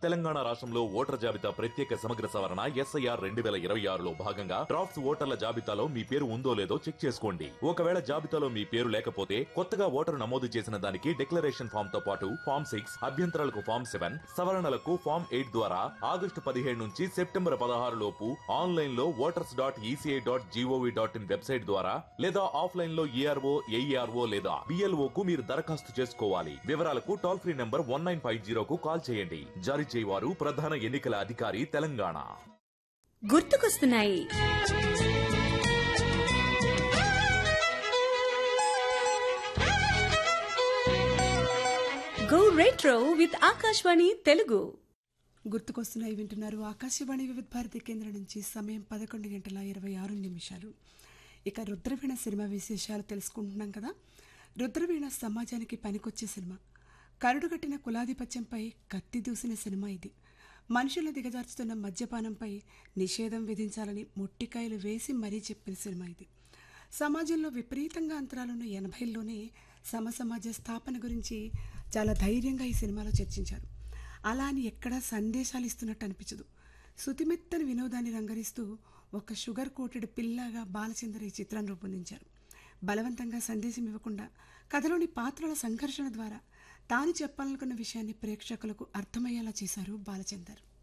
తెలంగాణ రాష్ట్రంలో ఓటర్ జాబితా ప్రత్యేక సమగ్ర సవరణ ఎస్ఐఆర్ రెండు వేల ఇరవై ఆరులో భాగంగా డ్రాఫ్ట్స్ ఓటర్ల జాబితాలో మీ పేరు ఉందో లేదో చెక్ చేసుకోండి ఒకవేళ జాబితాలో మీ పేరు లేకపోతే కొత్తగా ఓటరు నమోదు చేసిన దానికి డిక్లరేషన్ ఫామ్ తో పాటు ఫామ్ సిక్స్ అభ్యంతరాలకు ఫామ్ సెవెన్ సవరణలకు ఫామ్ ఎయిట్ ద్వారా ఆగస్టు పదిహేడు నుంచి సెప్టెంబర్ పదహారు లోపు ఆన్లైన్ లో voters dot ECI dot GOV dot in website ద్వారా లేదా ఆఫ్లైన్ లో ఈఆర్ఓ ఏఈఆర్ఓ లేదా బిఎల్ఓ కు మీరు దరఖాస్తు చేసుకోవాలి వివరాలకు toll free number one nine five జీరోకు కాల్ చేయండి జారీ చేయవారు ప్రధాన ఎన్నికల అధికారి తెలంగాణ గుర్తుకొస్తున్నాయి go retro with Akashvani Telugu గుర్తుకొస్తున్నాయి వింటున్నారు ఆకాశవాణి వివిధ భారతి కేంద్రం నుంచి సమయం పదకొండు గంటల ఇరవై ఆరు నిమిషాలు ఇక రుద్రవీణ సినిమా విశేషాలు తెలుసుకుంటున్నాం కదా రుద్రవీణ సమాజానికి పనికొచ్చే సినిమా కరుడుగట్టిన కులాధిపత్యంపై కత్తి దూసిన సినిమా ఇది మనుషులు దిగజార్చుతున్న మద్యపానంపై నిషేధం విధించాలని మొట్టికాయలు వేసి మరీ చెప్పిన సినిమా ఇది సమాజంలో విపరీతంగా అంతరాలున్న ఎనభైల్లోనే సమసమాజ స్థాపన గురించి చాలా ధైర్యంగా ఈ సినిమాలో చర్చించారు అలా అని ఎక్కడా సందేశాలు ఇస్తున్నట్టు అనిపించదు శుతిమెత్తని వినోదాన్ని రంగరిస్తూ ఒక షుగర్ కోటెడ్ పిల్లగా బాలచంద్ర ఈ చిత్రాన్ని రూపొందించారు బలవంతంగా సందేశం ఇవ్వకుండా కథలోని పాత్రల సంఘర్షణ ద్వారా తాను చెప్పాలనుకున్న విషయాన్ని ప్రేక్షకులకు అర్థమయ్యేలా చేశారు బాలచందర్